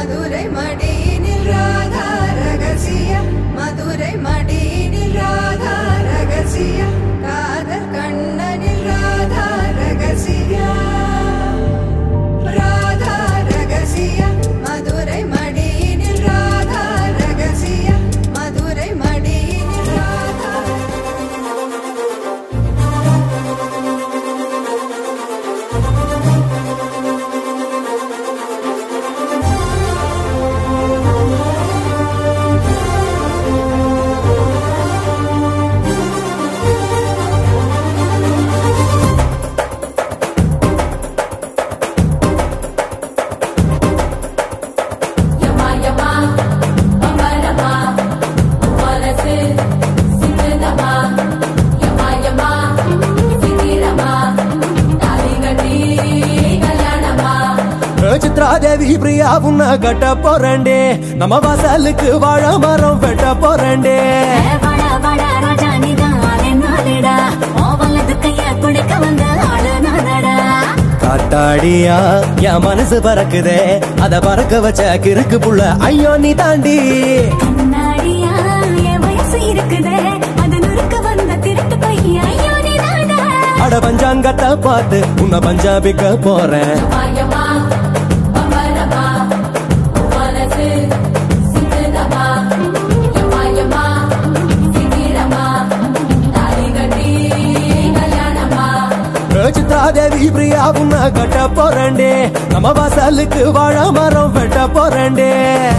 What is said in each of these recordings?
மதுரை மடியினில் ராதா ரகசிய மதுரை மடியினில் ராதா ரகசிய காதல் கண்ணனில் ராதா ரகசிய ராதா ரகசிய மதுரை மடியினில் ராதா ரகசிய மதுரை மடியினில் ராதா யமா யமா அமரமா மனசு சிந்தமா யமா யமா சிந்திரமா தாலி கட்டி கல்யாணமா சித்ராதேவி பிரியா உன்ன கட்ட போறேன்டே நம்ம வாசலுக்கு வாழ மரம் வெட்ட போறேன்டே வட வட ராஜா நீதான் என்னடா ஓவலது கைய குடிக்க வந்த ஆளு நானடா காத்தாடியா என் மனசு பறக்குதே அத பறக்க வச்ச கிறுக்கு புள்ள ஐயோ நீ தாண்டி கண்ணாடியா என் வயசு இருக்குதே அது நுறுக்க வந்த திருட்டு பையன் ஐயோ நீ அட பஞ்சாங்கத்தை பார்த்து உன்னை பஞ்சாபிக்க போறேன் மாயமா அமரமா மனசு சிந்தமா மாயமா சிந்திரமா தாலி கட்டி கல்யாணமா சித்ராதேவி பிரியா உன்ன கட்ட போறேன்டே நம்ம வாசலுக்கு வாழ மரம் வெட்ட போறேன்டே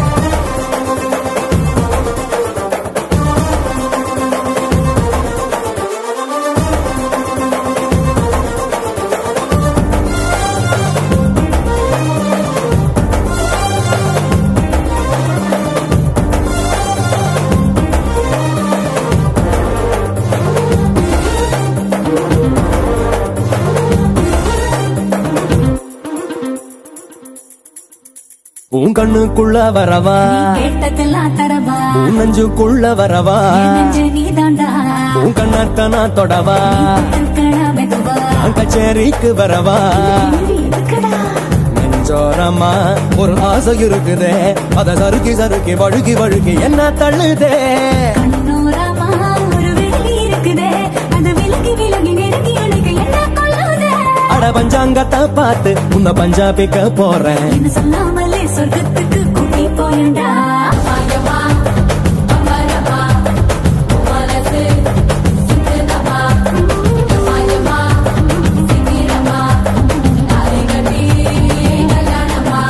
உன் கண்ணுக்குள்ள வரவா கேட்டதெல்லாம் தரவா உன் நெஞ்சுக்குள்ள வரவா என் நெஞ்சு நீதாண்டா உன் கண்ணாத்த நான் தொடவா இருக்கடா மெதுவா நான் கச்சேரிக்கு வரவா இருக்கடா நெஞ்சோரமா ஒரு ஆசை இருக்குதே அத சறுக்கி சறுக்கி வழுக்கி வழுக்கி என்ன தள்ளுதே கண்ணோரமா ஒரு வெளி இருக்குதே அது விலகி விலகி நெருங்கி எனக்கு என்ன கொள்ளுதே அட பஞ்சாங்கத்தை பார்த்து உன்னை பஞ்சாபிக்க போறேன் என்ன சொல்லாமலே சொர்க்கத்துக்கு கூட்டி போயண்டா மாயமா அமரமா மனசு சிந்தமா மாயமா சிந்திரமா தாலி கட்டி கல்யாணமா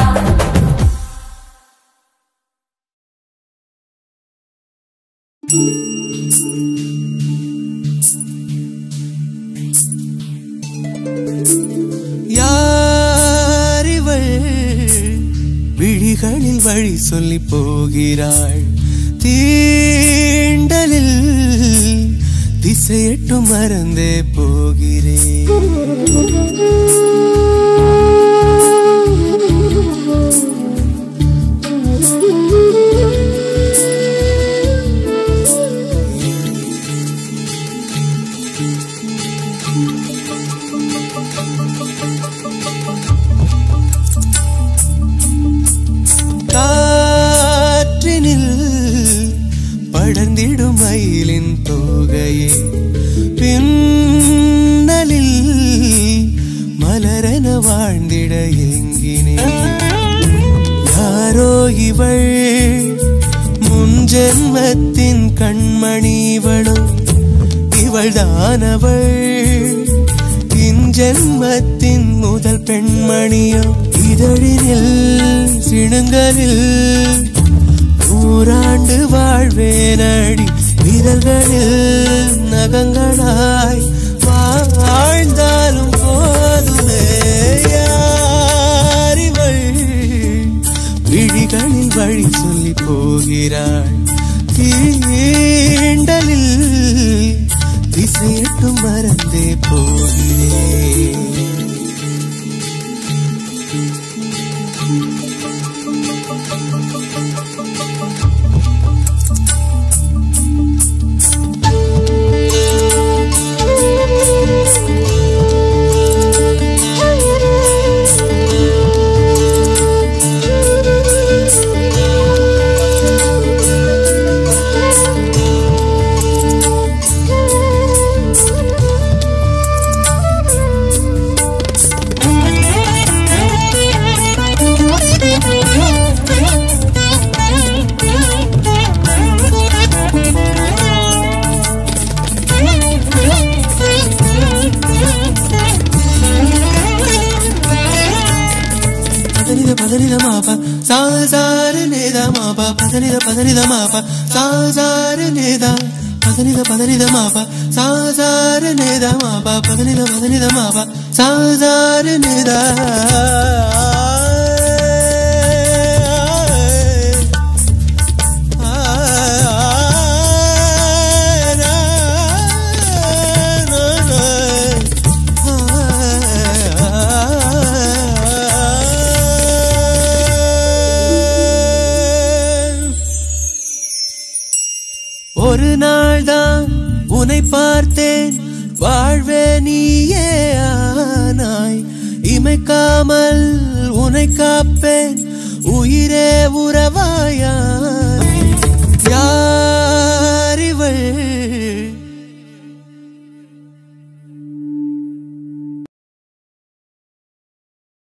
யாரிவள் விழிகளில் வழி சொல்லி போகிறாள் தீண்டலில் திசையட்டும் மறந்தே போகிறேன் காற்றினில் படர்ந்திடும் மயிலின் தோகையே பின்னலில் மலரென வாழ்ந்திட எங்கினேன் யாரோ இவள் முன் ஜென்மத்தின் கண்மணி இவளோ இவள் தானவள் இன்ஜென்மத்தின் முதல் பெண்மணியோ இதழினில் சிணுங்கலில் நூறாண்டு வாழ்வேனடி விரல்களில் நகங்களாய் வாழ்ந்தாலும் போதுமே யாரிவள் விழிகளில் வழி சொல்லி போகிறாள் தீண்டலில் திசையட்டும் மறந்தே போகிறேன் பதனித மாபா சாசார நேதா மாபா பதனித பதனித மாபா சாசார நேதா பதனித பதனித மாபா சாசார நேதா மாபா பதனித பதனித மாபா சாசார நேதா ஒரு நாள் தான் உன்னை பார்த்தேன் வாழ்வே நீயே ஆனாய் இமைக்காமல் உன்னை காப்பேன் உயிரே உறவாயாய் யார்